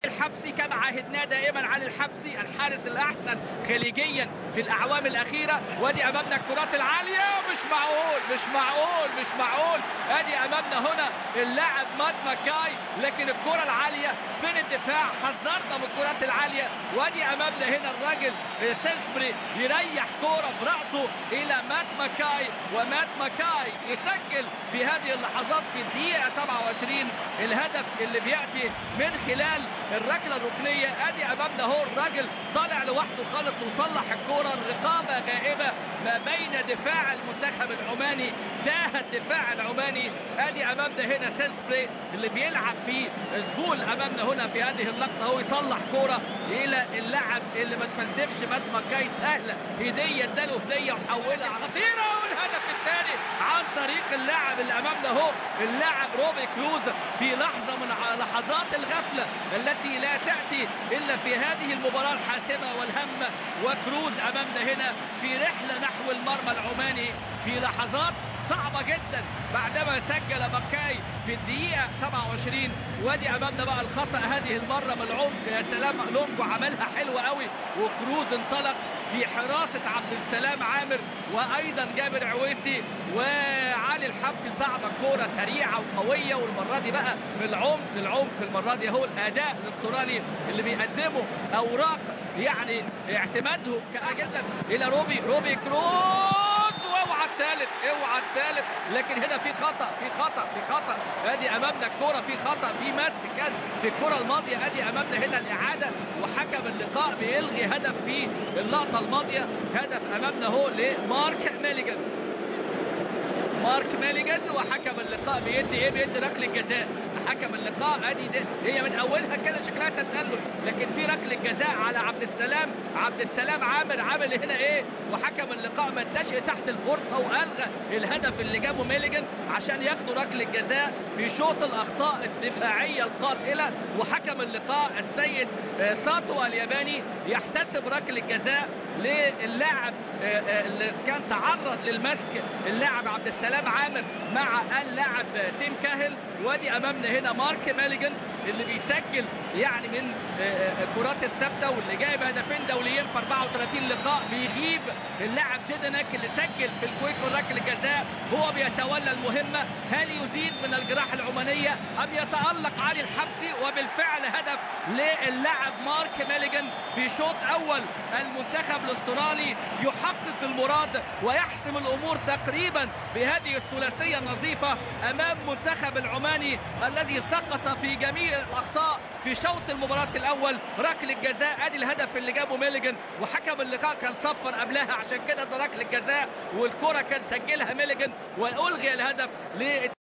الحبسي كما عهدناه دائما علي الحبسي الحارس الاحسن خليجيا في الاعوام الاخيره وادي امامنا الكرات العاليه مش معقول مش معقول مش معقول ادي امامنا هنا اللاعب مات ماكاي لكن الكره العاليه فين الدفاع حذرنا من الكرات العاليه وادي امامنا هنا الراجل سيلسبري يريح كوره براسه الى مات ماكاي ومات ماكاي يسجل في هذه اللحظات في الدقيقه 27 الهدف اللي بياتي من خلال الركله الركنيه ادي امامنا هو الراجل طالع لوحده خالص وصلح الكوره الرقابه غائبه ما بين دفاع المنتخب العماني تاه الدفاع العماني ادي امامنا هنا سيلسبري اللي بيلعب في زفول امامنا هنا في هذه اللقطه هو يصلح كوره الى اللاعب اللي ما تفلسفش مات ماكاي سهله هديه اداله هديه وحولها خطيره والهدف الثاني عن طريق اللاعب اللي امامنا هو اللاعب روبي كروز في لحظه من لحظات الغفله التي لا تاتي الا في هذه المباراه الحاسمه والهامه وكروز امامنا هنا في رحله نحو المرمى العماني في لحظات صعبه جدا بعدما سجل مكاي في الدقيقه 27 وادي امامنا بقى الخطا هذه المره من العمق يا سلام لونجو عملها حلوه قوي وكروز انطلق في حراسه عبد السلام عامر وايضا جابر عويسي وعلي الحبسي صعب الكوره سريعه وقويه والمره دي بقى من العمق للعمق المره دي هو الاداء الاسترالي اللي بيقدمه اوراق يعني اعتمادهم جدا الى روبي روبي كروز واوعى الثالث اوعى الثالث لكن هنا في خطا في خطا في خطا ادي امامنا الكوره في خطا في مسك كان في الكره الماضيه ادي امامنا هنا الاعاده وحكم اللقاء بيلغي هدف في اللقطه الماضيه هدف امامنا هو لمارك ميليجان مارك ميليجان وحكم اللقاء بيدي ايه بيدي ركله جزاء حكم اللقاء ادي دي هي من اولها كده شكلها تسلل لكن في ركله جزاء على عبد السلام عبد السلام عامر عامل هنا ايه وحكم اللقاء ما اداش تحت الفرصه والغى الهدف اللي جابه ميليجان عشان ياخدوا ركله جزاء في شوط الاخطاء الدفاعيه القاتله وحكم اللقاء السيد ساتو الياباني يحتسب ركله جزاء للاعب اللي كان تعرض للمسك اللاعب عبد السلام عامر مع اللاعب تيم كاهل وادي امامنا هنا مارك ماليجن اللي بيسجل يعني من الكرات الثابته واللي جايب هدفين دوليين في 34 لقاء بيغيب اللاعب جيدنك اللي سجل في الكويت من ركله الجزاء هو بيتولى المهمه هل يزيد من الجراح العمانيه ام يتالق علي الحبسي وبالفعل هدف للاعب مارك ماليجن في شوط اول المنتخب الاسترالي يحقق المراد ويحسم الامور تقريبا بهذه الثلاثيه النظيفه امام منتخب العماني الذي سقط في جميع الاخطاء في شوط المباراة الأول ركلة جزاء أدي الهدف اللي جابه ميليجن وحكم اللقاء كان صفر قبلها عشان كده ده ركلة جزاء والكرة كان سجلها ميليجن وألغي الهدف